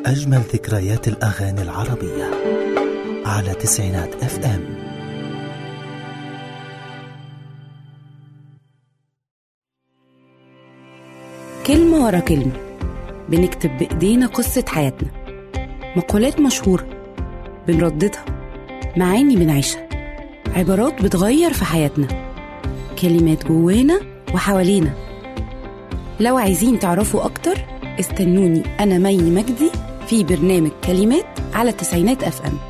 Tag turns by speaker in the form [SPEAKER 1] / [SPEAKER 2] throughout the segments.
[SPEAKER 1] أجمل ذكريات الأغاني العربية على تسعينات اف ام
[SPEAKER 2] كلمة ورا كلمة بنكتب بإيدينا قصة حياتنا مقولات مشهورة بنرددها معاني بنعيشها عبارات بتغير في حياتنا كلمات جوانا وحوالينا لو عايزين تعرفوا أكتر استنوني أنا مي مجدي في برنامج كلمات على تسعينات أف أم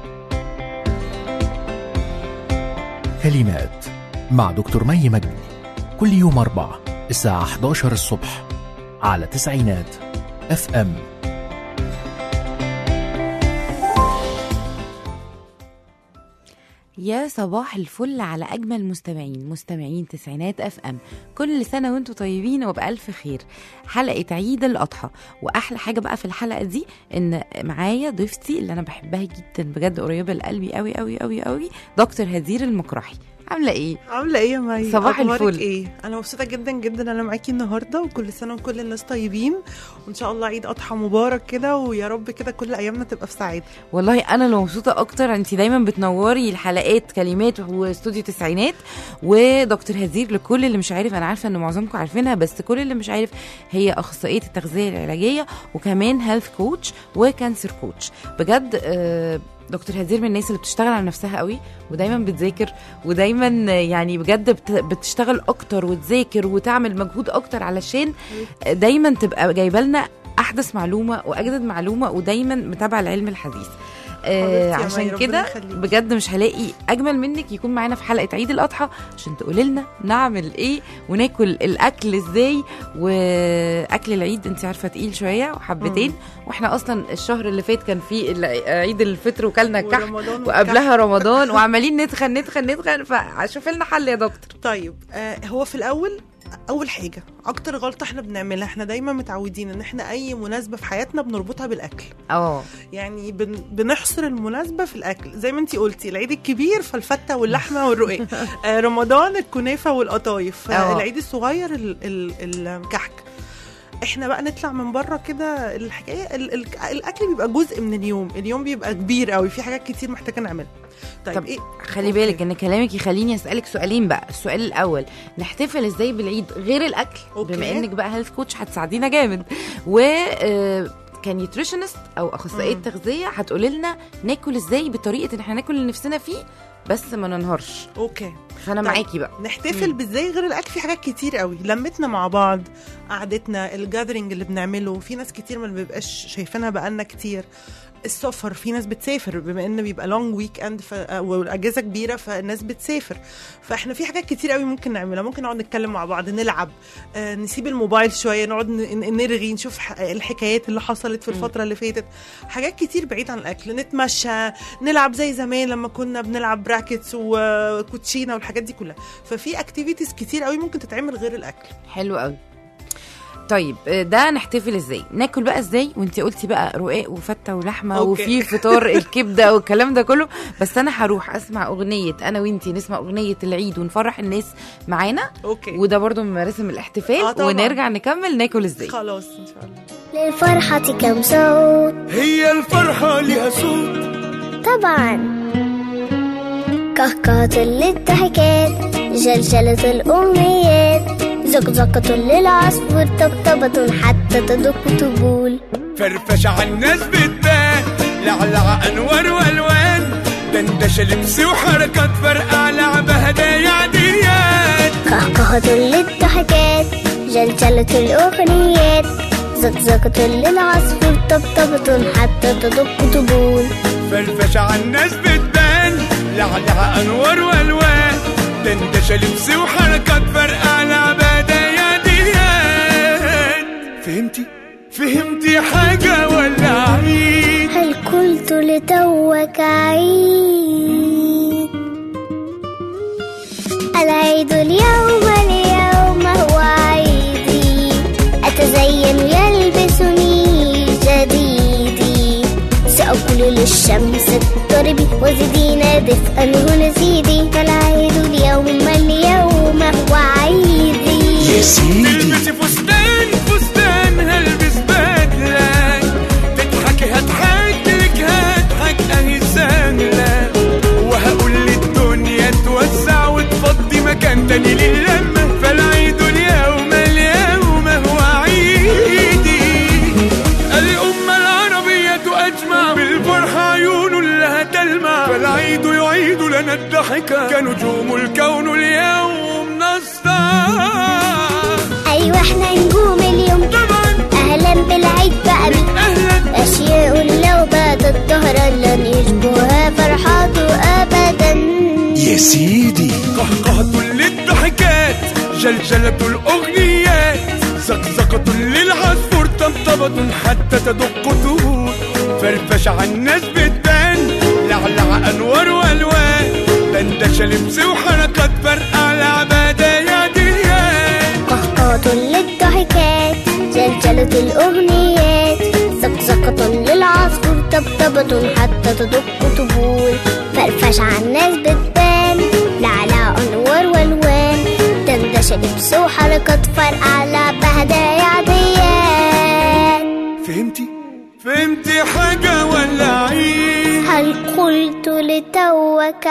[SPEAKER 3] كلمات مع دكتور مي مجدي كل يوم أربعة الساعة 11 الصبح على تسعينات اف ام
[SPEAKER 2] يا صباح الفل على اجمل مستمعين مستمعين تسعينات اف ام كل سنه وانتم طيبين وبالف خير حلقه عيد الاضحى واحلى حاجه بقى في الحلقه دي ان معايا ضيفتي اللي انا بحبها جدا بجد قريبه لقلبي قوي قوي قوي قوي دكتور هدير المقرحي عامله ايه
[SPEAKER 4] عامله ايه يا مي
[SPEAKER 2] صباح
[SPEAKER 4] أخبارك
[SPEAKER 2] الفل.
[SPEAKER 4] ايه انا مبسوطه جدا جدا انا معاكي النهارده وكل سنه وكل الناس طيبين وان شاء الله عيد اضحى مبارك كده ويا رب كده كل ايامنا تبقى في سعاده
[SPEAKER 2] والله انا اللي مبسوطه اكتر انت دايما بتنوري الحلقات كلمات واستوديو تسعينات ودكتور هزير لكل اللي مش عارف انا عارفه ان معظمكم عارفينها بس كل اللي مش عارف هي اخصائيه التغذيه العلاجيه وكمان هيلث كوتش وكانسر كوتش بجد آه، دكتور هزير من الناس اللي بتشتغل على نفسها قوي ودايما بتذاكر ودايما يعني بجد بت- بتشتغل اكتر وتذاكر وتعمل مجهود اكتر علشان دايما تبقى جايبه لنا احدث معلومه واجدد معلومه ودايما متابعه العلم الحديث آه
[SPEAKER 4] حبيبتي يا مي،
[SPEAKER 2] عشان
[SPEAKER 4] ربنا
[SPEAKER 2] كده
[SPEAKER 4] يخليكي.
[SPEAKER 2] بجد مش هلاقي اجمل منك يكون معانا في حلقه عيد الاضحى عشان تقولي لنا نعمل ايه وناكل الاكل ازاي واكل العيد انت عارفه تقيل شويه وحبتين واحنا اصلا الشهر اللي فات كان فيه ال- عيد الفطر وكلنا الكحك
[SPEAKER 4] ورمضان
[SPEAKER 2] وقبلها رمضان وعمالين نتخن نتخن نتخن فشوف لنا حل يا دكتور
[SPEAKER 4] طيب آه هو في الاول اول حاجه اكتر غلطه احنا بنعملها احنا دايما متعودين ان احنا اي مناسبه في حياتنا بنربطها بالاكل
[SPEAKER 2] اه
[SPEAKER 4] يعني بن بنحصر المناسبة في الأكل زي ما انتي قلتي العيد الكبير فالفتة واللحمة والرقاق آه رمضان الكنافة والقطايف
[SPEAKER 2] اه.
[SPEAKER 4] آه العيد الصغير ال ال الكحك احنا بقى نطلع من بره كده الحكايه ال ال الاكل بيبقى جزء من اليوم اليوم بيبقى كبير قوي في حاجات كتير محتاجه نعملها طيب
[SPEAKER 2] طب
[SPEAKER 4] ايه
[SPEAKER 2] خلي
[SPEAKER 4] أوكي.
[SPEAKER 2] بالك ان كلامك يخليني اسالك سؤالين بقى السؤال الاول نحتفل ازاي بالعيد غير الاكل
[SPEAKER 4] أوكي.
[SPEAKER 2] بما انك بقى هيلث كوتش هتساعدينا جامد و آه، كنيوتريشنست او اخصائيه
[SPEAKER 4] مم.
[SPEAKER 2] تغذيه هتقولي لنا ناكل ازاي بطريقه ان احنا ناكل اللي نفسنا فيه بس ما ننهارش
[SPEAKER 4] اوكي
[SPEAKER 2] فانا
[SPEAKER 4] طيب.
[SPEAKER 2] معاكي بقى
[SPEAKER 4] نحتفل
[SPEAKER 2] مم.
[SPEAKER 4] بازاي غير الاكل في حاجات كتير قوي لمتنا مع بعض قعدتنا الجاذرينج اللي بنعمله في ناس كتير ما بيبقاش شايفينها بقالنا كتير السفر في ناس بتسافر بما ان بيبقى لونج ويك اند ف... والاجازه كبيره فالناس بتسافر فاحنا في حاجات كتير قوي ممكن نعملها ممكن نقعد نتكلم مع بعض نلعب آه نسيب الموبايل شويه نقعد ن- ن- نرغي نشوف ح- الحكايات اللي حصلت في الفتره اللي فاتت حاجات كتير بعيد عن الاكل نتمشى نلعب زي زمان لما كنا بنلعب براكتس وكوتشينه والحاجات دي كلها ففي اكتيفيتيز كتير قوي ممكن تتعمل غير الاكل
[SPEAKER 2] حلو قوي طيب آه، ده نحتفل ازاي ناكل بقى ازاي وانت قلتي بقى رقاق وفته ولحمه
[SPEAKER 4] أوكي.
[SPEAKER 2] وفي فطار الكبده والكلام ده كله بس انا هروح اسمع اغنيه انا وانتي نسمع اغنيه العيد ونفرح الناس معانا
[SPEAKER 4] اوكي
[SPEAKER 2] وده برضو من مراسم الاحتفال
[SPEAKER 4] آه طبعاً.
[SPEAKER 2] ونرجع نكمل ناكل ازاي
[SPEAKER 4] خلاص ان شاء الله
[SPEAKER 5] للفرحة كم صوت
[SPEAKER 6] هي الفرحة لها صوت
[SPEAKER 5] طبعا كهكهة للضحكات جلجلة الأمنيات زقزقة للعصفور طبطبة حتى تدق طبول
[SPEAKER 6] فرفشة عالناس بتبان لعلع أنوار وألوان دندشة لبس وحركات فرقع لعبة هدايا عاديات
[SPEAKER 5] كهكهة للضحكات جلجلة الأغنيات زقزقة للعصفور طبطبة حتى تدق طبول
[SPEAKER 6] فرفشة عالناس بتبان لعلع أنوار وألوان دندشة لبس وحركات فرقع لعبة هدايا عاديات فهمتي؟ فهمتي حاجة ولا عيد؟
[SPEAKER 5] هل قلت لتوك عيد العيد اليوم اليوم هو عيدي أتزين يلبسني جديدي سأقول للشمس اضطربي وزدينا دفئا هنا زيدي فالعيد اليوم اليوم هو عيدي
[SPEAKER 6] يا سيدي البسي فستان فستان هلبس بدلة تضحكي هت لنا الضحكة كنجوم الكون اليوم نسطع
[SPEAKER 5] أيوة احنا نجوم اليوم
[SPEAKER 6] طبعا
[SPEAKER 5] أهلا بالعيد بقى بك
[SPEAKER 6] أهلا
[SPEAKER 5] أشياء لو باتت ظهرا لن يشبهها فرحاته أبدا
[SPEAKER 1] يا سيدي
[SPEAKER 6] قهقهة للضحكات جلجلة الأغنيات زقزقة للعصفور طبطبة حتى تدق طهور فرفش على الناس بتبان لعلع أنوار وألوان دندشة لبس وحركات فرقع لعبادة يا ديان
[SPEAKER 5] قهقهة للضحكات جلجلة الأغنيات زقزقة للعصفور طبطبة حتى تدق طبول فرفش على الناس بتبان لعلى أنوار والوان دندشة لبس وحركات فرقع لعبة هدايا عاديات
[SPEAKER 6] فهمتي؟ فهمتي حاجة ولا عيد؟
[SPEAKER 5] هل قلت لتوك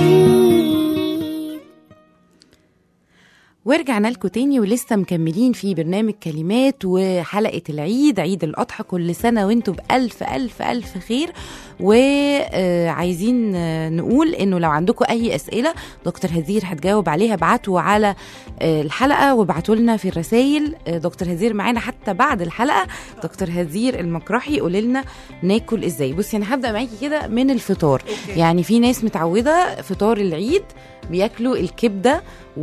[SPEAKER 5] عيد
[SPEAKER 2] ورجعنا لكم تاني ولسه مكملين في برنامج كلمات وحلقة العيد عيد الأضحى كل سنة وانتم بألف ألف ألف خير وعايزين نقول انه لو عندكم اي اسئله دكتور هزير هتجاوب عليها ابعتوا على آه، الحلقه وابعتوا لنا في الرسائل آه، دكتور هزير معانا حتى بعد الحلقه دكتور هزير المقرحي يقول لنا ناكل ازاي بصي انا هبدا معاكي كده من الفطار
[SPEAKER 4] أوكي.
[SPEAKER 2] يعني في ناس متعوده فطار العيد بياكلوا الكبده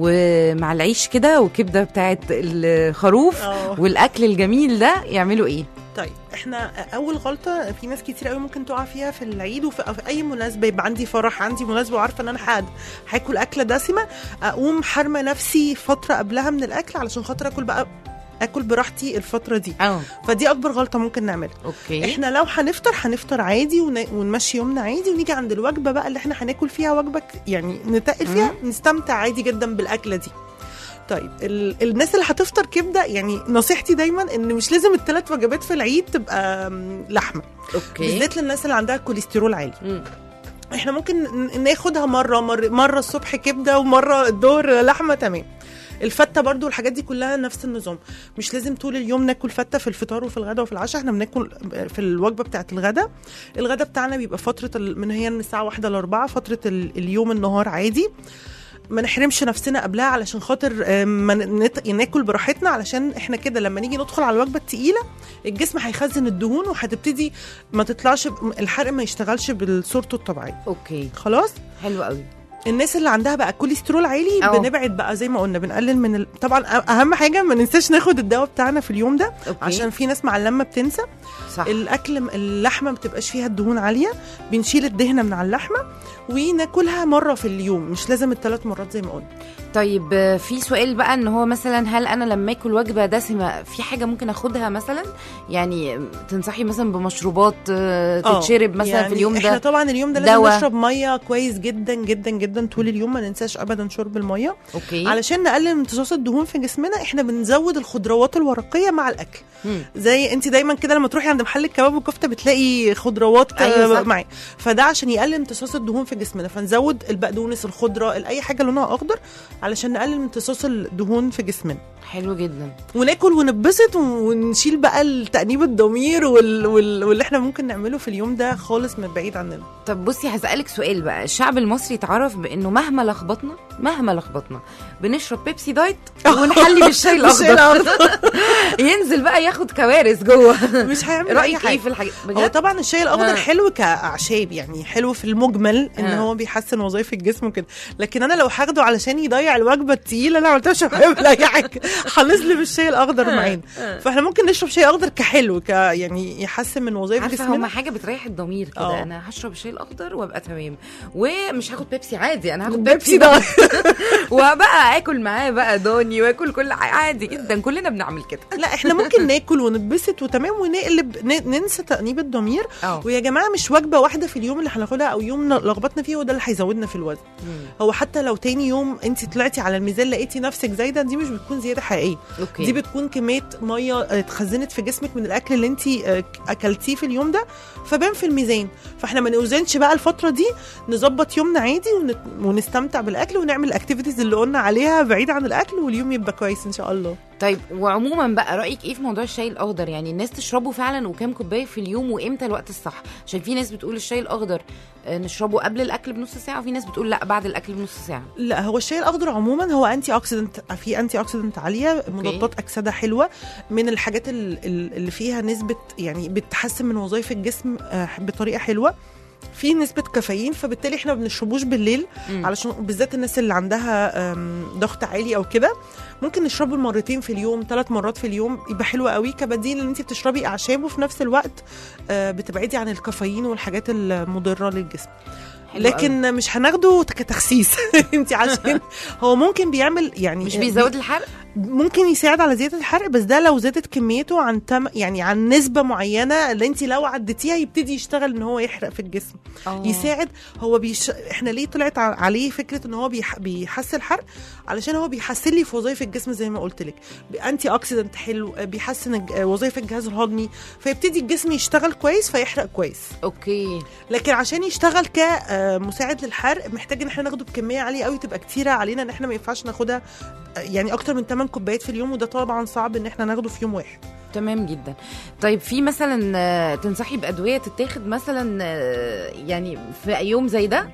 [SPEAKER 2] ومع العيش كده وكبده بتاعت الخروف
[SPEAKER 4] آه.
[SPEAKER 2] والاكل الجميل ده يعملوا ايه
[SPEAKER 4] طيب احنا اول غلطه في ناس كتير قوي ممكن تقع فيها في العيد وفي في اي مناسبه يبقى عندي فرح عندي مناسبه وعارفه ان انا حاد هاكل اكله دسمه اقوم حارمه نفسي فتره قبلها من الاكل علشان خاطر اكل بقى اكل براحتي الفتره دي
[SPEAKER 2] اه
[SPEAKER 4] فدي اكبر غلطه ممكن نعملها
[SPEAKER 2] اوكي
[SPEAKER 4] احنا لو هنفطر هنفطر عادي ون... ونمشي يومنا عادي ونيجي عند الوجبه بقى اللي احنا هناكل فيها وجبه ك- يعني نتقل فيها نستمتع عادي جدا بالاكله دي طيب ال... الناس اللي هتفطر كبده يعني نصيحتي دايما ان مش لازم الثلاث وجبات في العيد تبقى م، لحمه
[SPEAKER 2] اوكي
[SPEAKER 4] بالذات للناس اللي عندها كوليسترول عالي
[SPEAKER 2] مم.
[SPEAKER 4] احنا ممكن ن- ناخدها مره مره, مرة الصبح كبده ومره الظهر لحمه تمام الفته برضو الحاجات دي كلها نفس النظام مش لازم طول اليوم ناكل فته في الفطار وفي الغداء وفي العشاء احنا بناكل في الوجبه بتاعه الغداء الغداء بتاعنا بيبقى فتره ال- من هي من الساعه واحدة ل 4 فتره ال- اليوم النهار عادي ما نحرمش نفسنا قبلها علشان خاطر آه، ما نت- ناكل براحتنا علشان احنا كده لما نيجي ندخل على الوجبه التقيله الجسم هيخزن الدهون وهتبتدي ما تطلعش ب- الحرق ما يشتغلش بصورته الطبيعيه
[SPEAKER 2] اوكي
[SPEAKER 4] خلاص
[SPEAKER 2] حلو قوي
[SPEAKER 4] الناس اللي عندها بقى كوليسترول عالي
[SPEAKER 2] أه.
[SPEAKER 4] بنبعد بقى زي ما قلنا بنقلل من ال... طبعا أ- اهم حاجه ما ننساش ناخد الدواء بتاعنا في اليوم ده
[SPEAKER 2] اوكي
[SPEAKER 4] عشان في ناس مع اللمه بتنسى
[SPEAKER 2] صح
[SPEAKER 4] الاكل اللحمه ما بتبقاش فيها الدهون عاليه بنشيل الدهنه من على اللحمه وناكلها مره في اليوم مش لازم الثلاث مرات زي ما قلنا
[SPEAKER 2] طيب آه، في سؤال بقى ان هو مثلا هل انا لما اكل وجبه دسمه في حاجه ممكن اخدها مثلا يعني تنصحي مثلا بمشروبات آه،
[SPEAKER 4] آه،
[SPEAKER 2] تتشرب مثلا
[SPEAKER 4] يعني
[SPEAKER 2] في اليوم
[SPEAKER 4] احنا
[SPEAKER 2] ده
[SPEAKER 4] طبعا اليوم ده لازم
[SPEAKER 2] دواء.
[SPEAKER 4] نشرب ميه كويس جدا جدا جدا طول اليوم ما ننساش ابدا شرب الميه
[SPEAKER 2] اوكي
[SPEAKER 4] علشان نقلل امتصاص الدهون في جسمنا احنا بنزود الخضروات الورقيه مع الاكل
[SPEAKER 2] مم.
[SPEAKER 4] زي انت دايما كده لما تروحي عند محل الكباب والكفته بتلاقي خضروات
[SPEAKER 2] أيوة
[SPEAKER 4] أيوة
[SPEAKER 2] صح.
[SPEAKER 4] معي فده عشان يقلل امتصاص الدهون في جسمنا فنزود البقدونس الخضره اي حاجه لونها اخضر علشان نقلل امتصاص الدهون في جسمنا
[SPEAKER 2] حلو جدا
[SPEAKER 4] وناكل ونبسط ونشيل بقى التأنيب الضمير وال... وال... واللي احنا ممكن نعمله في اليوم ده خالص من بعيد عننا
[SPEAKER 2] طب بصي هسألك سؤال بقى الشعب المصري اتعرف بانه مهما لخبطنا مهما لخبطنا بنشرب بيبسي دايت ونحلي بالشاي
[SPEAKER 4] بالشاي
[SPEAKER 2] الاخضر ينزل بقى ياخد كوارث جوه
[SPEAKER 4] مش هيعمل أي
[SPEAKER 2] رايك
[SPEAKER 4] حاجة.
[SPEAKER 2] ايه في الحاجات
[SPEAKER 4] هو
[SPEAKER 2] بجد
[SPEAKER 4] طبعا الشاي الاخضر
[SPEAKER 2] آه.
[SPEAKER 4] آه. حلو كاعشاب يعني حلو في المجمل ان
[SPEAKER 2] آه.
[SPEAKER 4] آه. هو بيحسن وظائف الجسم وكده لكن انا لو هاخده علشان يضيع الوجبه التقيله لا عملتها مش هعمل اي حاجه هنظلم الشاي الاخضر معانا فاحنا ممكن نشرب شاي اخضر كحلو ك يعني يحسن من وظائف
[SPEAKER 2] عارفه هما
[SPEAKER 4] جسمنا
[SPEAKER 2] حاجه بتريح الضمير كده
[SPEAKER 4] آه.
[SPEAKER 2] انا هشرب الشاي الاخضر وابقى تمام ومش هاخد بيبسي عادي انا هاخد
[SPEAKER 4] بيبسي
[SPEAKER 2] بيبسي
[SPEAKER 4] ده
[SPEAKER 2] وبقى اكل معاه بقى دوني واكل كل حاجة عادي جدا كلنا بنعمل كده
[SPEAKER 4] لا احنا ممكن ناكل ونتبسط وتمام ونقلب ن- ننسى تأنيب الضمير
[SPEAKER 2] اه
[SPEAKER 4] ويا جماعه مش وجبه واحده في اليوم اللي هناخدها او يوم لخبطنا فيه هو ده اللي هيزودنا في الوزن هو حتى لو تاني يوم انت طلعتي على الميزان لقيتي نفسك زايده دي مش بتكون زياده حقيقيه
[SPEAKER 2] اوكي
[SPEAKER 4] دي بتكون كميه ميه آه، اتخزنت في جسمك من الاكل اللي انت آه، اكلتيه في اليوم ده فبان في الميزان فاحنا ما نوزنش بقى الفتره دي نظبط يومنا عادي ون- ونت... ونستمتع بالاكل ونعمل الاكتيفيتيز اللي قلنا عليها بعيد عن الاكل واليوم يبقى كويس ان شاء الله
[SPEAKER 2] طيب وعموما بقى رايك ايه في موضوع الشاي الاخضر يعني الناس تشربه فعلا وكام كوبايه في اليوم وامتى الوقت الصح عشان في ناس بتقول الشاي الاخضر آه، نشربه قبل الاكل بنص ساعه وفي ناس بتقول لا بعد الاكل بنص ساعه
[SPEAKER 4] لا هو الشاي الاخضر عموما هو انتي اوكسيدنت في انتي اوكسيدنت عاليه مضادات اكسده حلوه من الحاجات ال- ال- اللي فيها نسبه يعني بتحسن من وظائف الجسم آه، بطريقه حلوه في نسبة كافيين فبالتالي احنا ما بنشربوش بالليل
[SPEAKER 2] مم.
[SPEAKER 4] علشان بالذات الناس اللي عندها آم، ضغط عالي او كده ممكن نشربه مرتين في اليوم ثلاث مرات في اليوم يبقى حلو قوي كبديل ان انت بتشربي اعشاب وفي نفس الوقت آه، بتبعدي عن الكافيين والحاجات المضره للجسم
[SPEAKER 2] حلو
[SPEAKER 4] لكن مش هناخده كتخسيس انت عشان هو ممكن بيعمل يعني
[SPEAKER 2] مش بيزود الحرق
[SPEAKER 4] ممكن يساعد على زياده الحرق بس ده لو زادت كميته عن تم يعني عن نسبه معينه اللي انت لو عديتيها يبتدي يشتغل ان هو يحرق في الجسم
[SPEAKER 2] آه.
[SPEAKER 4] يساعد هو بيش... احنا ليه طلعت ع- عليه فكره ان هو بيح... بيحسن الحرق علشان هو بيحسن لي في وظائف الجسم زي ما قلت لك انتي اوكسيدنت حلو بيحسن الج- وظائف الجهاز الهضمي فيبتدي الجسم يشتغل كويس فيحرق كويس
[SPEAKER 2] اوكي
[SPEAKER 4] لكن عشان يشتغل كمساعد للحرق محتاج ان احنا ناخده بكميه عاليه قوي تبقى كتيره علينا ان احنا ما ينفعش ناخدها آه، يعني اكتر من 8 كوبايات في اليوم وده طبعا صعب ان احنا ناخده في يوم واحد
[SPEAKER 2] تمام جدا طيب في مثلا آه، تنصحي بادويه تتاخد مثلا آه، يعني في يوم زي ده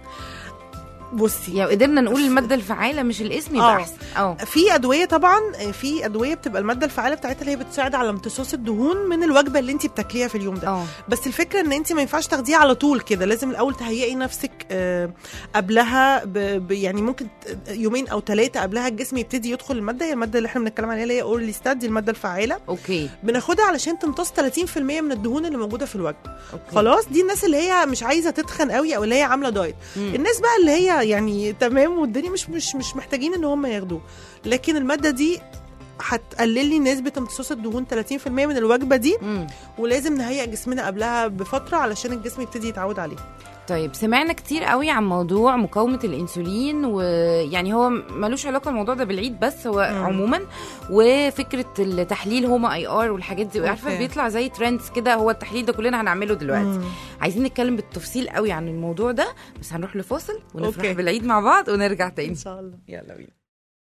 [SPEAKER 4] بصي
[SPEAKER 2] يعني قدرنا نقول الماده الفعاله مش الاسم يبقى
[SPEAKER 4] آه.
[SPEAKER 2] احسن اه
[SPEAKER 4] في ادويه طبعا في ادويه بتبقى الماده الفعاله بتاعتها اللي هي بتساعد على امتصاص الدهون من الوجبه اللي انت بتاكليها في اليوم ده
[SPEAKER 2] اه
[SPEAKER 4] بس الفكره ان انت ما ينفعش تاخديها على طول كده لازم الاول تهيئي نفسك آه، قبلها ب ب يعني ممكن ت- يومين او ثلاثه قبلها الجسم يبتدي يدخل الماده هي الماده اللي احنا بنتكلم عليها اللي هي اورلي ستاد دي الماده الفعاله
[SPEAKER 2] اوكي
[SPEAKER 4] بناخدها علشان تمتص 30% من الدهون اللي موجوده في الوجبه
[SPEAKER 2] اوكي
[SPEAKER 4] خلاص دي الناس اللي هي مش عايزه تتخن قوي او اللي هي عامله دايت
[SPEAKER 2] مم.
[SPEAKER 4] الناس بقى اللي هي يعني تمام والدنيا مش مش مش محتاجين ان هم ياخدوه لكن الماده دي هتقلل لي نسبه امتصاص الدهون 30% من الوجبه دي
[SPEAKER 2] مم.
[SPEAKER 4] ولازم نهيئ جسمنا قبلها بفتره علشان الجسم يبتدي يتعود عليه
[SPEAKER 2] طيب سمعنا كتير قوي عن موضوع مقاومة الأنسولين ويعني هو ملوش علاقة الموضوع ده بالعيد بس هو
[SPEAKER 4] مم.
[SPEAKER 2] عموما وفكرة التحليل هوما اي ار والحاجات دي عارفة
[SPEAKER 4] أوكي.
[SPEAKER 2] بيطلع زي ترندز كده هو التحليل ده كلنا هنعمله دلوقتي
[SPEAKER 4] مم.
[SPEAKER 2] عايزين نتكلم بالتفصيل قوي عن الموضوع ده بس هنروح لفاصل ونفرح
[SPEAKER 4] أوكي.
[SPEAKER 2] بالعيد مع بعض ونرجع تاني
[SPEAKER 4] ان شاء الله
[SPEAKER 2] يلا بينا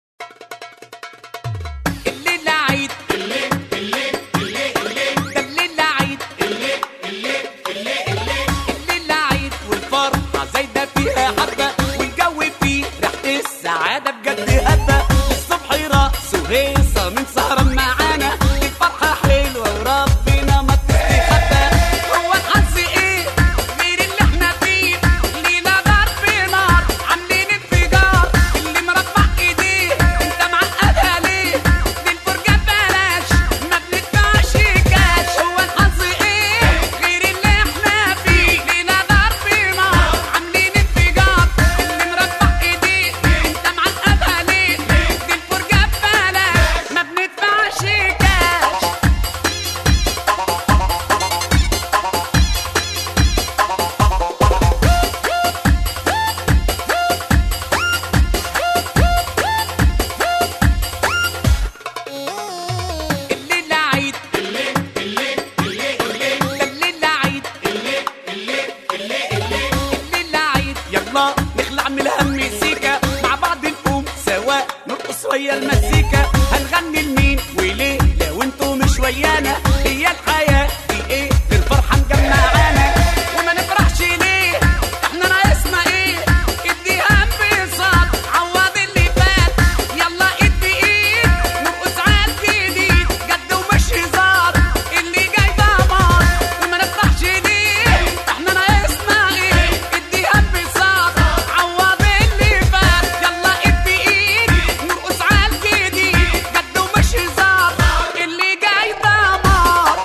[SPEAKER 6] الليلة عيد ده الليلة عيد الليلة عيد والفرحة زايدة فيها حبة والجو فيه ريحة السعادة بجد هبة الصبح رقص وهيصة من سهرة معانا الفرحة حلوة وربنا ما تستخبى هو الحظ ايه غير اللي احنا فيه لينا ضرب نار عاملين انفجار اللي مربع ايديه انت معقدها ليه دي الفرجة ببلاش ما بندفعش كاش هو الحظ ايه غير اللي احنا فيه لينا ضرب نار عاملين انفجار اللي مربع ايديه انت معقدها ليه دي الفرجة ببلاش ما بندفعش كاش الليلة عيد الليلة عيد الليلة عيد يلا نخلع من الهم سيكا مع بعض نقوم سوا نرقص ويا المزيكا هنغني لمين وليه لو انتوا مش ويانا هي الحياة دي ايه الفرحة مجمعانا وما نفرحش ليه احنا ناقصنا ايه اديها انبساط عوض اللي فات يلا ايد بايد نرقص على الجديد جد ومش هزار اللي جاي دمار وما نفرحش ليه احنا ناقصنا ايه اديها انبساط عوض اللي فات يلا ايد بايد نرقص على الجديد جد ومش هزار اللي جاي دمار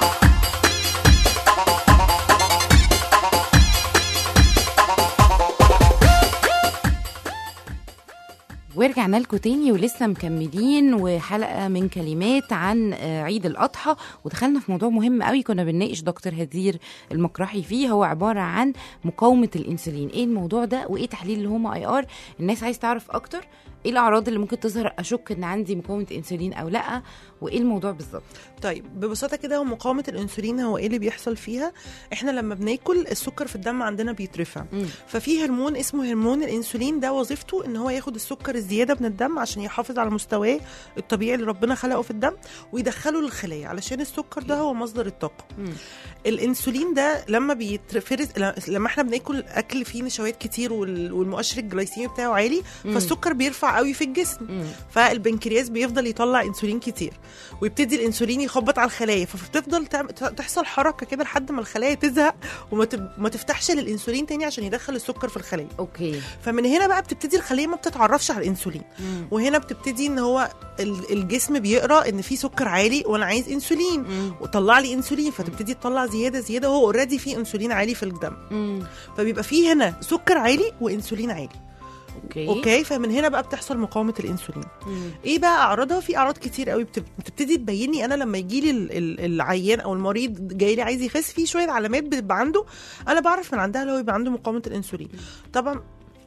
[SPEAKER 2] ورجعنا لكم تاني ولسه مكملين وحلقه من كلمات عن آه، عيد الاضحى ودخلنا في موضوع مهم قوي كنا بنناقش دكتور هدير المقرحي فيه هو عباره عن مقاومه الانسولين ايه الموضوع ده وايه تحليل الهوما اي ار الناس عايز تعرف اكتر ايه الاعراض اللي ممكن تظهر اشك ان عندي مقاومه انسولين او لا وايه الموضوع بالظبط
[SPEAKER 4] طيب ببساطه كده هو مقاومه الانسولين هو ايه اللي بيحصل فيها احنا لما بناكل السكر في الدم عندنا بيترفع
[SPEAKER 2] مم.
[SPEAKER 4] ففي هرمون اسمه هرمون الانسولين ده وظيفته ان هو ياخد السكر الزياده من الدم عشان يحافظ على مستواه الطبيعي اللي ربنا خلقه في الدم ويدخله للخلايا علشان السكر ده هو مصدر الطاقه
[SPEAKER 2] مم.
[SPEAKER 4] الانسولين ده لما بيتفرز لما احنا بناكل اكل فيه نشويات كتير وال- والمؤشر الجلايسيمي بتاعه عالي
[SPEAKER 2] مم.
[SPEAKER 4] فالسكر بيرفع قوي في الجسم
[SPEAKER 2] مم.
[SPEAKER 4] فالبنكرياس بيفضل يطلع انسولين كتير ويبتدي الانسولين يخبط على الخلايا فبتفضل تعم- تحصل حركه كده لحد ما الخلايا تزهق وما تب- ما تفتحش للانسولين تاني عشان يدخل السكر في الخلايا
[SPEAKER 2] اوكي
[SPEAKER 4] فمن هنا بقى بتبتدي الخليه ما بتتعرفش على الانسولين
[SPEAKER 2] مم.
[SPEAKER 4] وهنا بتبتدي ان هو ال- الجسم بيقرا ان في سكر عالي وانا عايز انسولين
[SPEAKER 2] مم.
[SPEAKER 4] وطلع لي انسولين فتبتدي تطلع زياده زياده وهو اوريدي في انسولين عالي في الدم
[SPEAKER 2] مم.
[SPEAKER 4] فبيبقى في هنا سكر عالي وانسولين عالي
[SPEAKER 2] اوكي
[SPEAKER 4] اوكي فمن هنا بقى بتحصل مقاومه الانسولين
[SPEAKER 2] مم.
[SPEAKER 4] ايه بقى اعراضها في اعراض كتير قوي بتب- بتبتدي تبين لي انا لما يجي لي ال- ال- العيان او المريض جاي لي عايز يخس في شويه علامات بتبقى عنده انا بعرف من عندها لو يبقى عنده مقاومه الانسولين طبعا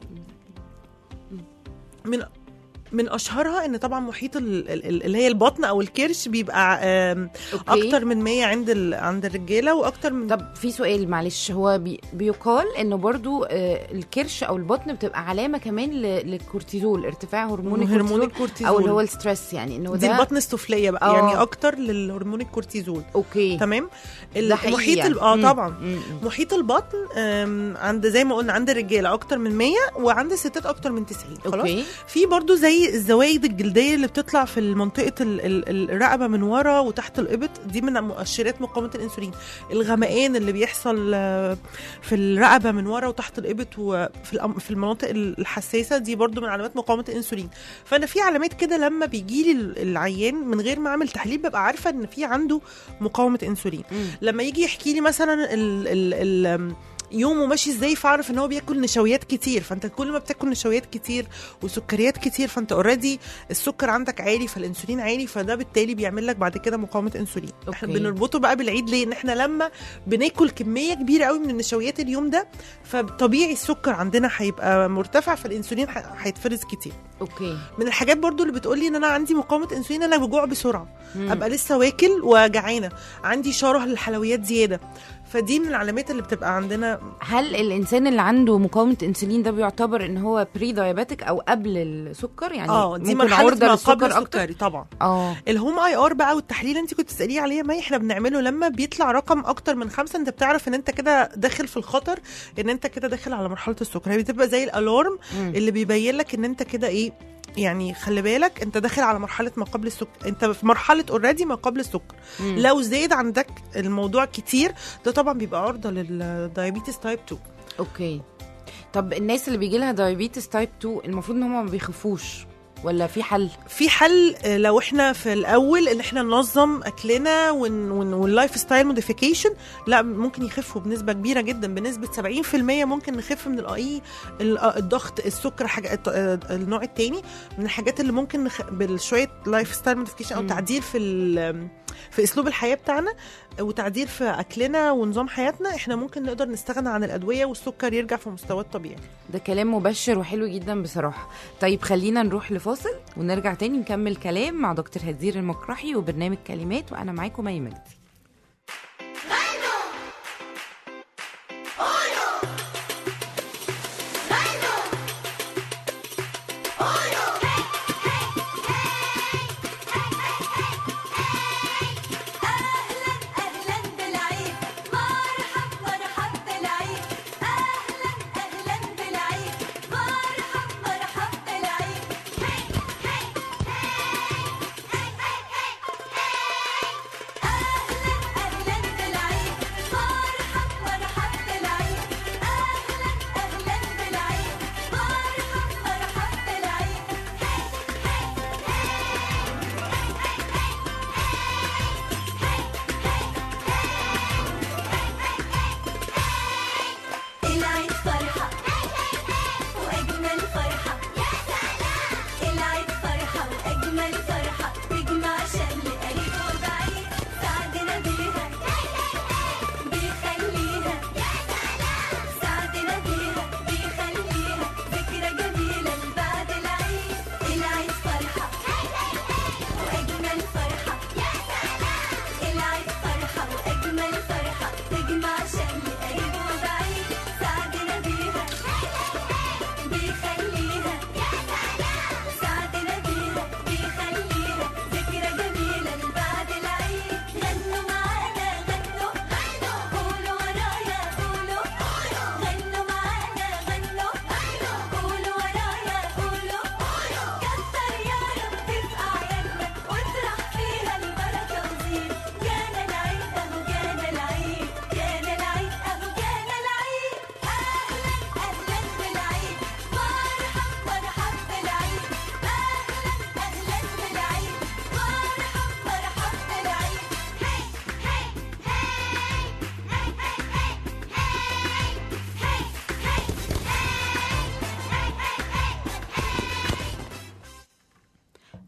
[SPEAKER 4] من من اشهرها ان طبعا محيط ال- ال- ال- اللي هي البطن او الكرش بيبقى آم،
[SPEAKER 2] أوكي.
[SPEAKER 4] اكتر من 100 عند ال... عند الرجاله واكتر من
[SPEAKER 2] طب في سؤال معلش هو بي بيقال انه برضو آه الكرش او البطن بتبقى علامه كمان ل- للكورتيزول ارتفاع هرمون
[SPEAKER 4] هرمون
[SPEAKER 2] الكورتيزول
[SPEAKER 4] الكورتيزول
[SPEAKER 2] او اللي هو الستريس يعني انه
[SPEAKER 4] دي
[SPEAKER 2] ده
[SPEAKER 4] البطن السفليه بقى
[SPEAKER 2] آه.
[SPEAKER 4] يعني اكتر للهرمون الكورتيزول
[SPEAKER 2] اوكي
[SPEAKER 4] تمام
[SPEAKER 2] ده حقيقي
[SPEAKER 4] محيط
[SPEAKER 2] يعني.
[SPEAKER 4] ال- اه
[SPEAKER 2] مم.
[SPEAKER 4] طبعا
[SPEAKER 2] مم.
[SPEAKER 4] محيط البطن آم، عند زي ما قلنا عند الرجاله اكتر من 100 وعند الستات اكتر من 90 خلاص
[SPEAKER 2] اوكي
[SPEAKER 4] في برضو زي الزوايد الجلديه اللي بتطلع في منطقه ال- ال- الرقبه من ورا وتحت الابط دي من مؤشرات مقاومه الانسولين الغمقان اللي بيحصل آه، في الرقبه من ورا وتحت الابط وفي الأم- في المناطق الحساسه دي برضو من علامات مقاومه الانسولين فانا في علامات كده لما بيجي لي العيان من غير ما اعمل تحليل ببقى عارفه ان في عنده مقاومه انسولين
[SPEAKER 2] مم.
[SPEAKER 4] لما يجي يحكي لي مثلا ال ال ال يومه ماشي ازاي فاعرف ان هو بياكل نشويات كتير فانت كل ما بتاكل نشويات كتير وسكريات كتير فانت اوريدي السكر عندك عالي فالانسولين عالي فده بالتالي بيعمل لك بعد كده مقاومه انسولين احنا
[SPEAKER 2] أوكي.
[SPEAKER 4] بنربطه بقى بالعيد ليه ان احنا لما بناكل كميه كبيره قوي من النشويات اليوم ده فطبيعي السكر عندنا هيبقى مرتفع فالانسولين ح- هيتفرز كتير
[SPEAKER 2] اوكي
[SPEAKER 4] من الحاجات برضو اللي بتقولي ان انا عندي مقاومه انسولين انا بجوع بسرعه
[SPEAKER 2] مم.
[SPEAKER 4] ابقى لسه واكل وجعانه عندي شره للحلويات زياده فدي من العلامات اللي بتبقى عندنا
[SPEAKER 2] هل الانسان اللي عنده مقاومه انسولين ده بيعتبر ان هو بري دايابيتك او قبل السكر يعني
[SPEAKER 4] اه دي
[SPEAKER 2] ممكن
[SPEAKER 4] مرحله
[SPEAKER 2] عرضه
[SPEAKER 4] ما
[SPEAKER 2] للسكر
[SPEAKER 4] قبل
[SPEAKER 2] اكتر
[SPEAKER 4] السكري طبعا
[SPEAKER 2] اه
[SPEAKER 4] الهوم اي ار بقى والتحليل اللي انت كنت تساليه عليه ما احنا بنعمله لما بيطلع رقم اكتر من خمسة انت بتعرف ان انت كده داخل في الخطر ان انت كده داخل على مرحله السكر هي بتبقى زي الالارم
[SPEAKER 2] مم.
[SPEAKER 4] اللي بيبين لك ان انت كده ايه يعني خلي بالك انت داخل على مرحله ما قبل السكر انت في مرحله اوريدي ما قبل السكر
[SPEAKER 2] مم.
[SPEAKER 4] لو زاد عندك الموضوع كتير ده طبعا بيبقى عرضه للدايابيتس تايب 2
[SPEAKER 2] اوكي طب الناس اللي بيجي لها دايابيتس تايب 2 المفروض ان هم ما بيخافوش ولا في حل
[SPEAKER 4] في حل آه، لو احنا في الاول ان احنا ننظم اكلنا ون- ون- واللايف ستايل موديفيكيشن لا ممكن يخفوا بنسبه كبيره جدا بنسبه 70% ممكن نخف من الاي ال- آه، الضغط السكر حاجه الت- آه، النوع الثاني من الحاجات اللي ممكن نخ... بالشويه لايف ستايل موديفيكيشن او
[SPEAKER 2] مم.
[SPEAKER 4] تعديل في ال- في اسلوب الحياه بتاعنا وتعديل في اكلنا ونظام حياتنا احنا ممكن نقدر نستغنى عن الادويه والسكر يرجع في مستواه الطبيعي
[SPEAKER 2] ده كلام مبشر وحلو جدا بصراحه طيب خلينا نروح لفاصل ونرجع تاني نكمل كلام مع دكتور هزير المقرحي وبرنامج كلمات وانا معاكم مي مجدي
[SPEAKER 7] أهلا أهلا بالعيد مرحب مرحب بالعيد أهلا أهلا بالعيد مرحب مرحب بالعيد هي هي هي هي هي هي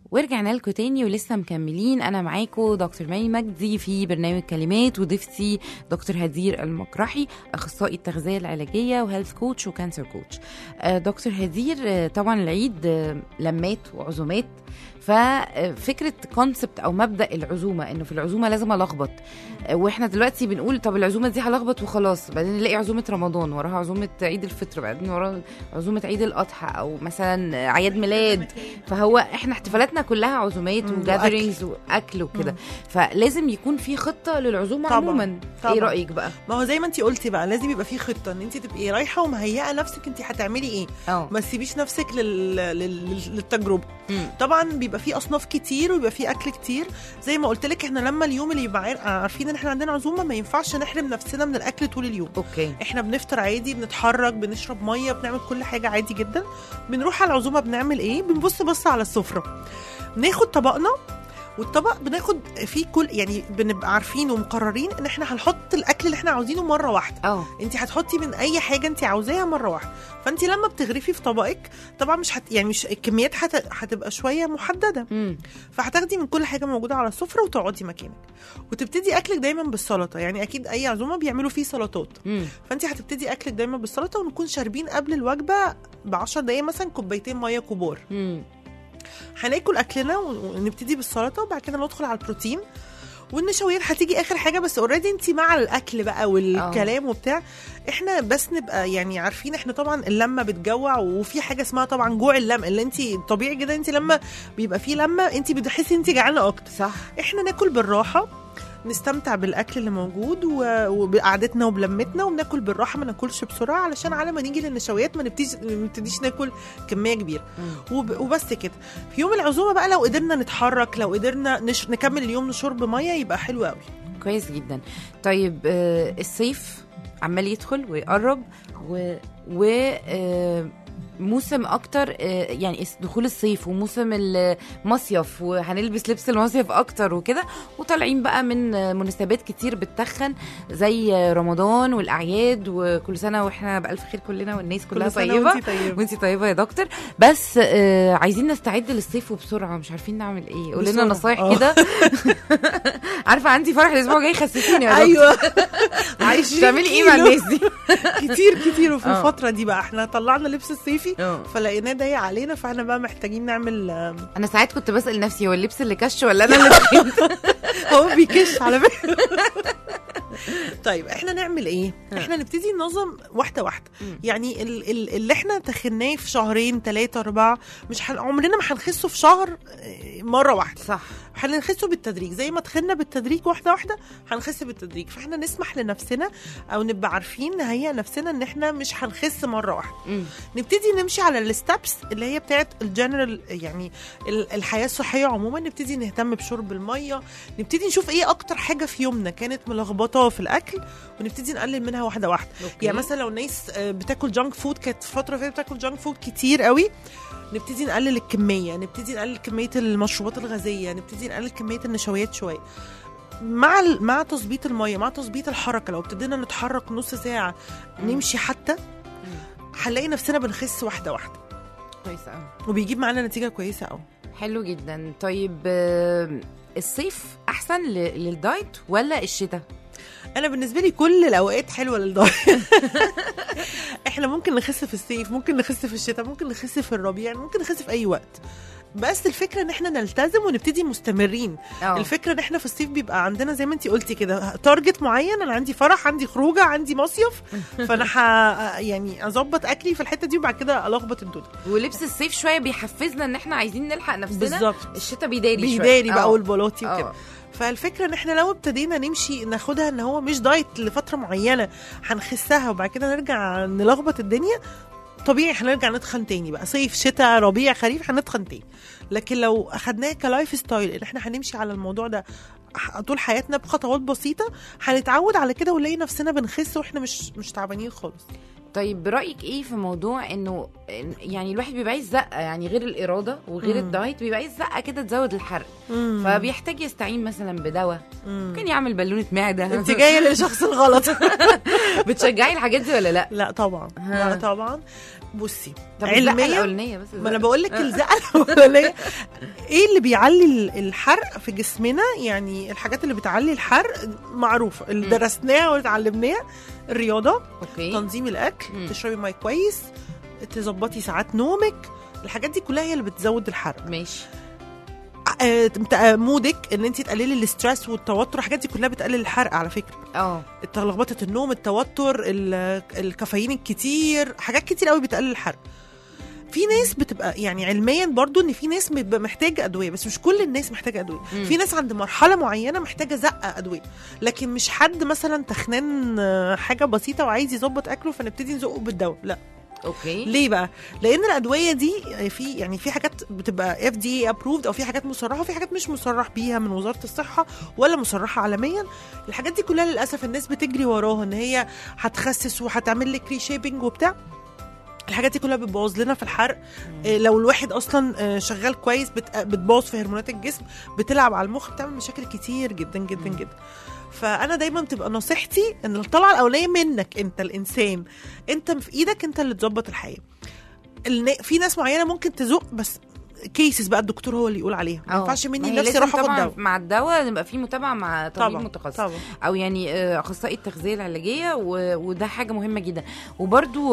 [SPEAKER 2] ورجعنا لكم تاني ولسه مكملين انا معاكم دكتور مي مجدي في برنامج كلمات وضيفتي دكتور هدير المقرحي اخصائي التغذيه العلاجيه وهيلث كوتش وكانسر كوتش آه، دكتور هدير آه، طبعا العيد آه، لمات وعزومات ففكره كونسبت او مبدا العزومه انه في العزومه لازم الخبط آه، واحنا دلوقتي بنقول طب العزومه دي هلخبط وخلاص بعدين نلاقي عزومه رمضان وراها عزومه عيد الفطر بعدين وراها عزومه عيد الاضحى او مثلا اعياد ميلاد فهو احنا احتفالاتنا كلها عزومات
[SPEAKER 4] مم،
[SPEAKER 2] وجاذرينجز واكل وكده فلازم يكون في خطه للعزومه
[SPEAKER 4] طبعاً،
[SPEAKER 2] عموما
[SPEAKER 4] طبعاً.
[SPEAKER 2] ايه رايك بقى
[SPEAKER 4] ما هو زي ما انت قلتي بقى لازم يبقى في خطه ان انت تبقي رايحه ومهيئه نفسك انت هتعملي ايه
[SPEAKER 2] اه
[SPEAKER 4] ما تسيبيش نفسك لل... لل... للتجربه
[SPEAKER 2] مم.
[SPEAKER 4] طبعا بيبقى في اصناف كتير ويبقى في اكل كتير زي ما قلت لك احنا لما اليوم اللي يبقى عار- عارفين ان احنا عندنا عزومه ما ينفعش نحرم نفسنا من الاكل طول اليوم
[SPEAKER 2] اوكي
[SPEAKER 4] احنا بنفطر عادي بنتحرك بنشرب ميه بنعمل كل حاجه عادي جدا بنروح على العزومه بنعمل ايه بنبص بص على السفره ناخد طبقنا والطبق بناخد فيه كل يعني بنبقى عارفين ومقررين ان احنا هنحط الاكل اللي احنا عاوزينه مره واحده
[SPEAKER 2] اه
[SPEAKER 4] انت هتحطي من اي حاجه انت عاوزاها مره واحده فانت لما بتغرفي في طبقك طبعا مش هت يعني مش الكميات هت... هتبقى شويه محدده
[SPEAKER 2] امم
[SPEAKER 4] فهتاخدي من كل حاجه موجوده على السفره وتقعدي مكانك وتبتدي اكلك دايما بالسلطه يعني اكيد اي عزومه بيعملوا فيه سلطات
[SPEAKER 2] امم
[SPEAKER 4] فانت هتبتدي اكلك دايما بالسلطه ونكون شاربين قبل الوجبه ب 10 دقايق مثلا كوبايتين ميه كبار
[SPEAKER 2] امم
[SPEAKER 4] هناكل اكلنا ونبتدي بالسلطه وبعد كده ندخل على البروتين والنشويات هتيجي اخر حاجه بس اوريدي انت مع الاكل بقى والكلام وبتاع احنا بس نبقى يعني عارفين احنا طبعا اللمه بتجوع وفي حاجه اسمها طبعا جوع اللمه اللي انت طبيعي جدا انت لما بيبقى في لمه انت بتحسي انت جعانه اكتر
[SPEAKER 2] صح
[SPEAKER 4] احنا ناكل بالراحه نستمتع بالاكل اللي موجود و- وبقعدتنا وبلمتنا وبناكل بالراحه ما ناكلش بسرعه علشان على ما نيجي للنشويات ما نبتديش ما نبتديش ناكل كميه كبيره
[SPEAKER 2] مم.
[SPEAKER 4] وب- وبس كده في يوم العزومه بقى لو قدرنا نتحرك لو قدرنا نش... نكمل اليوم نشرب ميه يبقى حلو قوي
[SPEAKER 2] كويس جدا طيب آه، الصيف عمال يدخل ويقرب و, و آه، موسم اكتر آه، يعني اس- دخول الصيف وموسم المصيف وهنلبس لبس المصيف اكتر وكده وطالعين بقى من آه، مناسبات كتير بتتخن زي آه، رمضان والاعياد وكل سنه واحنا بالف خير كلنا والناس كلها
[SPEAKER 4] كل سنة
[SPEAKER 2] طيبه
[SPEAKER 4] وانتي طيبة.
[SPEAKER 2] وانتي طيبه يا دكتور بس آه عايزين نستعد للصيف وبسرعه مش عارفين نعمل ايه قول لنا
[SPEAKER 4] بسرعة.
[SPEAKER 2] نصايح
[SPEAKER 4] آه.
[SPEAKER 2] كده عارفه عندي فرح الاسبوع الجاي خسسيني يا دكتور
[SPEAKER 4] ايوه عايشين
[SPEAKER 2] تعملي ايه مع
[SPEAKER 4] كيلو.
[SPEAKER 2] الناس دي
[SPEAKER 4] كتير كتير وفي
[SPEAKER 2] آه.
[SPEAKER 4] الفتره دي بقى احنا طلعنا لبس الصيفي
[SPEAKER 2] اه
[SPEAKER 4] فلقيناه ضيق علينا فاحنا بقى محتاجين نعمل آم،
[SPEAKER 2] انا ساعات كنت بسال نفسي هو اللبس اللي كش ولا انا اللي تخنت
[SPEAKER 4] هو بيكش على فكره طيب احنا نعمل ايه؟ احنا نبتدي ننظم واحده واحده
[SPEAKER 2] مم.
[SPEAKER 4] يعني ال- ال- اللي احنا تخناه في شهرين ثلاثه اربعه مش هن... عمرنا ما هنخسه في شهر آه، مره واحده
[SPEAKER 2] صح
[SPEAKER 4] هنخسه بالتدريج زي ما تخنا بالتدريج واحده واحده هنخس بالتدريج فاحنا نسمح لنفسنا او نبقى عارفين نهيئ نفسنا ان احنا مش هنخس مره واحده
[SPEAKER 2] مم.
[SPEAKER 4] نبتدي نمشي على الستبس اللي هي بتاعت الجنرال يعني ال- الحياه الصحيه عموما نبتدي نهتم بشرب الميه نبتدي نشوف ايه اكتر حاجه في يومنا كانت ملخبطاه في الاكل ونبتدي نقلل منها واحده واحده
[SPEAKER 2] أوكي.
[SPEAKER 4] يعني مثلا لو ناس آه، بتاكل جانك فود كانت فتره فاتت بتاكل جانك فود كتير قوي نبتدي نقلل الكميه نبتدي نقلل كميه المشروبات الغازيه نبتدي نقلل كميه النشويات شويه مع ال- مع تظبيط الميه مع تظبيط الحركه لو ابتدينا نتحرك نص ساعه
[SPEAKER 2] مم.
[SPEAKER 4] نمشي حتى هنلاقي نفسنا بنخس واحده واحده
[SPEAKER 2] كويس قوي
[SPEAKER 4] وبيجيب معانا نتيجه كويسه قوي
[SPEAKER 2] حلو جدا طيب آه، الصيف احسن ل- للدايت ولا الشتاء
[SPEAKER 4] انا بالنسبه لي كل الاوقات حلوه للدايت احنا ممكن نخس في الصيف ممكن نخس في الشتاء ممكن نخس في الربيع ممكن نخس في اي وقت بس الفكره ان احنا نلتزم ونبتدي مستمرين
[SPEAKER 2] اه
[SPEAKER 4] الفكره ان احنا في الصيف بيبقى عندنا زي ما انت قلتي كده تارجت معين انا عندي فرح عندي خروجه عندي مصيف فانا ح يعني اظبط اكلي في الحته دي وبعد كده الخبط الدنيا
[SPEAKER 2] ولبس الصيف شويه بيحفزنا ان احنا عايزين نلحق نفسنا
[SPEAKER 4] بالظبط
[SPEAKER 2] الشتاء بيداري شويه
[SPEAKER 4] بيداري
[SPEAKER 2] آه.
[SPEAKER 4] بقى والبلاطي
[SPEAKER 2] آه.
[SPEAKER 4] وكده فالفكره ان احنا لو ابتدينا نمشي ناخدها ان هو مش دايت لفتره معينه هنخسها وبعد كده نرجع نلخبط الدنيا طبيعي هنرجع نتخن تاني بقى صيف شتاء ربيع خريف هنتخن تاني لكن لو اخدناه كلايف ستايل ان احنا هنمشي على الموضوع ده ح- طول حياتنا بخطوات بسيطه هنتعود على كده ونلاقي نفسنا بنخس واحنا مش مش تعبانين خالص
[SPEAKER 2] طيب برايك ايه في موضوع انه إن- يعني الواحد بيبقى عايز زقه يعني غير الاراده وغير
[SPEAKER 4] مم.
[SPEAKER 2] الدايت بيبقى عايز زقه كده تزود الحرق
[SPEAKER 4] مم.
[SPEAKER 2] فبيحتاج يستعين مثلا بدواء
[SPEAKER 4] مم.
[SPEAKER 2] ممكن يعمل بالونه معده
[SPEAKER 4] انت جايه للشخص الغلط
[SPEAKER 2] بتشجعي الحاجات دي ولا لا
[SPEAKER 4] لا طبعا
[SPEAKER 2] ها.
[SPEAKER 4] لا طبعا بصي
[SPEAKER 2] طب الزقة
[SPEAKER 4] علميا
[SPEAKER 2] الاولانيه بس
[SPEAKER 4] ما انا بقول لك الزقه الاولانيه ايه اللي بيعلي ال- الحرق في جسمنا يعني الحاجات اللي بتعلي الحرق معروفه اللي
[SPEAKER 2] مم.
[SPEAKER 4] درسناها واتعلمناها الرياضه
[SPEAKER 2] اوكي
[SPEAKER 4] تنظيم الاكل
[SPEAKER 2] مم.
[SPEAKER 4] تشربي ميه كويس تظبطي ساعات نومك الحاجات دي كلها هي اللي بتزود الحرق
[SPEAKER 2] ماشي
[SPEAKER 4] آه، تمت- آه، مودك ان انت تقللي الاسترس والتوتر الحاجات دي كلها بتقلل الحرق على فكره
[SPEAKER 2] اه
[SPEAKER 4] لخبطه النوم التوتر ال- الكافيين الكتير حاجات كتير قوي بتقلل الحرق في ناس بتبقى يعني علميا برضو ان في ناس بتبقى محتاجه ادويه بس مش كل الناس محتاجه ادويه
[SPEAKER 2] مم.
[SPEAKER 4] في ناس عند مرحله معينه محتاجه زقه ادويه لكن مش حد مثلا تخنان آه، حاجه بسيطه وعايز يظبط اكله فنبتدي نزقه بالدواء لا
[SPEAKER 2] اوكي
[SPEAKER 4] ليه بقى لان الادويه دي في يعني في حاجات بتبقى اف دي ابروفد او في حاجات مصرحه وفي حاجات مش مصرح بيها من وزاره الصحه ولا مصرحه عالميا الحاجات دي كلها للاسف الناس بتجري وراها ان هي هتخسس وهتعمل لك ريشيبنج وبتاع الحاجات دي كلها بتبوظ لنا في الحرق إيه، لو الواحد اصلا آه، شغال كويس بت- بتبوظ في هرمونات الجسم بتلعب على المخ بتعمل مشاكل كتير جدا جدا جدا فانا دايما بتبقى نصيحتي ان الطلعه الاولانيه منك انت الانسان انت في ايدك انت اللي تظبط الحياه النا- في ناس معينه ممكن تزق بس كيسز بقى الدكتور هو اللي يقول عليها ما
[SPEAKER 2] آه.
[SPEAKER 4] ينفعش
[SPEAKER 2] ما
[SPEAKER 4] مني
[SPEAKER 2] هي
[SPEAKER 4] نفسي
[SPEAKER 2] لازم
[SPEAKER 4] اروح اخد
[SPEAKER 2] طبعاً
[SPEAKER 4] دواء
[SPEAKER 2] مع الدواء نبقى في متابعه مع طبيب
[SPEAKER 4] طبعا
[SPEAKER 2] متخصص
[SPEAKER 4] طبعا
[SPEAKER 2] او يعني آه، اخصائي التغذيه العلاجيه و... وده حاجه مهمه جدا وبرده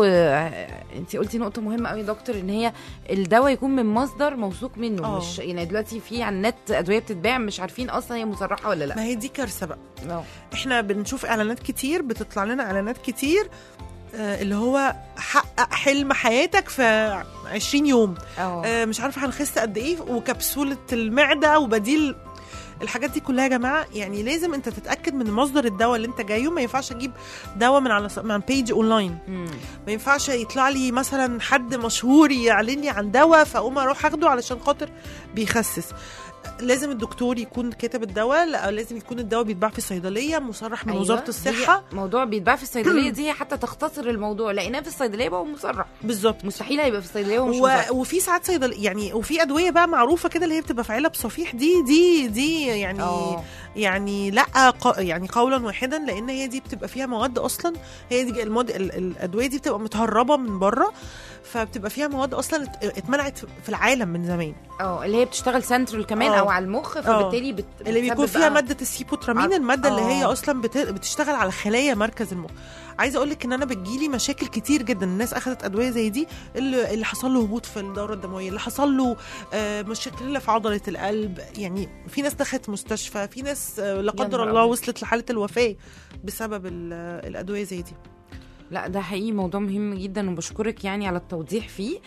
[SPEAKER 2] انت قلتي نقطه مهمه قوي يا دكتور ان هي الدواء يكون من مصدر موثوق منه
[SPEAKER 4] آه.
[SPEAKER 2] مش يعني دلوقتي في على النت ادويه بتتباع مش عارفين اصلا هي مصرحه ولا لا
[SPEAKER 4] ما هي دي كارثه بقى
[SPEAKER 2] آه.
[SPEAKER 4] احنا بنشوف اعلانات كتير بتطلع لنا اعلانات كتير آه، اللي هو حقق حلم حياتك في 20 يوم
[SPEAKER 2] اه
[SPEAKER 4] آه، مش عارفه هنخس قد ايه وكبسوله المعده وبديل الحاجات دي كلها يا جماعه يعني لازم انت تتاكد من مصدر الدواء اللي انت جايه ما ينفعش اجيب دواء من على من بيج اونلاين
[SPEAKER 2] مم.
[SPEAKER 4] ما ينفعش يطلع لي مثلا حد مشهور يعلن لي عن دواء فاقوم اروح اخده علشان خاطر بيخسس لازم الدكتور يكون كاتب الدواء لا لازم يكون الدواء بيتباع في صيدليه مصرح من
[SPEAKER 2] أيوة.
[SPEAKER 4] وزاره الصحه
[SPEAKER 2] هي موضوع بيتباع في الصيدليه دي هي حتى تختصر الموضوع لقيناه في الصيدليه بقى مصرح
[SPEAKER 4] بالظبط
[SPEAKER 2] مستحيل هيبقى في الصيدليه ومش
[SPEAKER 4] و...
[SPEAKER 2] مصرح
[SPEAKER 4] وفي ساعات صيدل يعني وفي ادويه بقى معروفه كده اللي هي بتبقى في علب صفيح دي دي دي يعني
[SPEAKER 2] اه
[SPEAKER 4] يعني لا ق... يعني قولا واحدا لان هي دي بتبقى فيها مواد اصلا هي دي المواد ال... الادويه دي بتبقى متهربه من بره فبتبقى فيها مواد اصلا ات- اتمنعت في العالم من زمان
[SPEAKER 2] اه اللي هي بتشتغل سنترال كمان
[SPEAKER 4] آه.
[SPEAKER 2] او على المخ فبالتالي بت...
[SPEAKER 4] اللي بيكون
[SPEAKER 2] بتسبب
[SPEAKER 4] فيها
[SPEAKER 2] بقى-
[SPEAKER 4] ماده السيبوترامين
[SPEAKER 2] آه.
[SPEAKER 4] الماده اللي هي
[SPEAKER 2] آه.
[SPEAKER 4] اصلا بت... بتشتغل على خلايا مركز المخ عايزه اقول لك ان انا بتجيلي مشاكل كتير جدا الناس اخذت ادويه زي دي اللي, اللي حصل له هبوط في الدوره الدمويه اللي حصل له آه، مشاكل في عضله القلب يعني في ناس دخلت مستشفى في ناس آه، لا
[SPEAKER 2] يا
[SPEAKER 4] قدر
[SPEAKER 2] نهار
[SPEAKER 4] الله
[SPEAKER 2] أبيض.
[SPEAKER 4] وصلت لحاله الوفاه بسبب ال- الادويه زي دي
[SPEAKER 2] لا ده حقيقي موضوع مهم جدا وبشكرك يعني على التوضيح فيه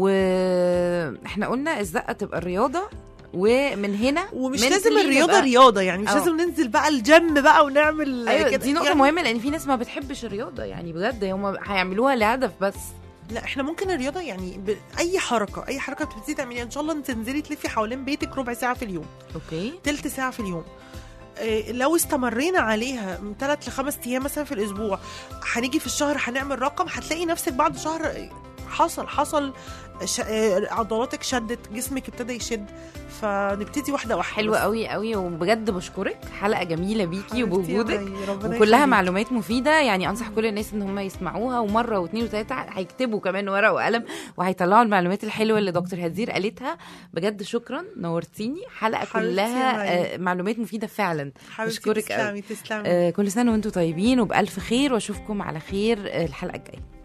[SPEAKER 2] واحنا قلنا الزقه تبقى الرياضه ومن هنا
[SPEAKER 4] ومش
[SPEAKER 2] mentally
[SPEAKER 4] لازم الرياضه
[SPEAKER 2] نبقى-
[SPEAKER 4] رياضه يعني مش
[SPEAKER 2] آه.
[SPEAKER 4] لازم ننزل بقى الجيم بقى ونعمل
[SPEAKER 2] ايوه
[SPEAKER 4] كده
[SPEAKER 2] دي نقطه
[SPEAKER 4] يعني
[SPEAKER 2] مهمه لان في ناس ما بتحبش الرياضه يعني بجد هم هيعملوها لهدف بس
[SPEAKER 4] لا احنا ممكن الرياضه يعني باي حركه اي حركه بتبتدي تعمليها ان شاء الله تنزلي تلفي حوالين بيتك ربع ساعه في اليوم
[SPEAKER 2] اوكي
[SPEAKER 4] تلت ساعه في اليوم إيه، لو استمرينا عليها من ثلاث لخمس ايام مثلا في الاسبوع هنيجي في الشهر هنعمل رقم هتلاقي نفسك بعد شهر إيه، حصل حصل ش... إيه، عضلاتك شدت جسمك ابتدى يشد فنبتدي واحده واحده
[SPEAKER 2] حلوه
[SPEAKER 4] بس.
[SPEAKER 2] قوي قوي وبجد بشكرك حلقه جميله بيكي
[SPEAKER 4] حبيبتي يا
[SPEAKER 2] وبوجودك
[SPEAKER 4] مي، ربنا
[SPEAKER 2] وكلها
[SPEAKER 4] يخليك.
[SPEAKER 2] معلومات مفيده يعني انصح كل الناس ان هم يسمعوها ومره واثنين وثلاثه هيكتبوا كمان ورقه وقلم وهيطلعوا المعلومات الحلوه اللي دكتور هزير قالتها بجد شكرا نورتيني حلقه
[SPEAKER 4] حبيبتي يا
[SPEAKER 2] كلها
[SPEAKER 4] مي.
[SPEAKER 2] آه، معلومات مفيده فعلا
[SPEAKER 4] حبيبتي
[SPEAKER 2] بشكرك قوي
[SPEAKER 4] تسلمي تسلمي
[SPEAKER 2] آه، كل سنه وانتم طيبين وبالف خير واشوفكم على خير آه، الحلقه الجايه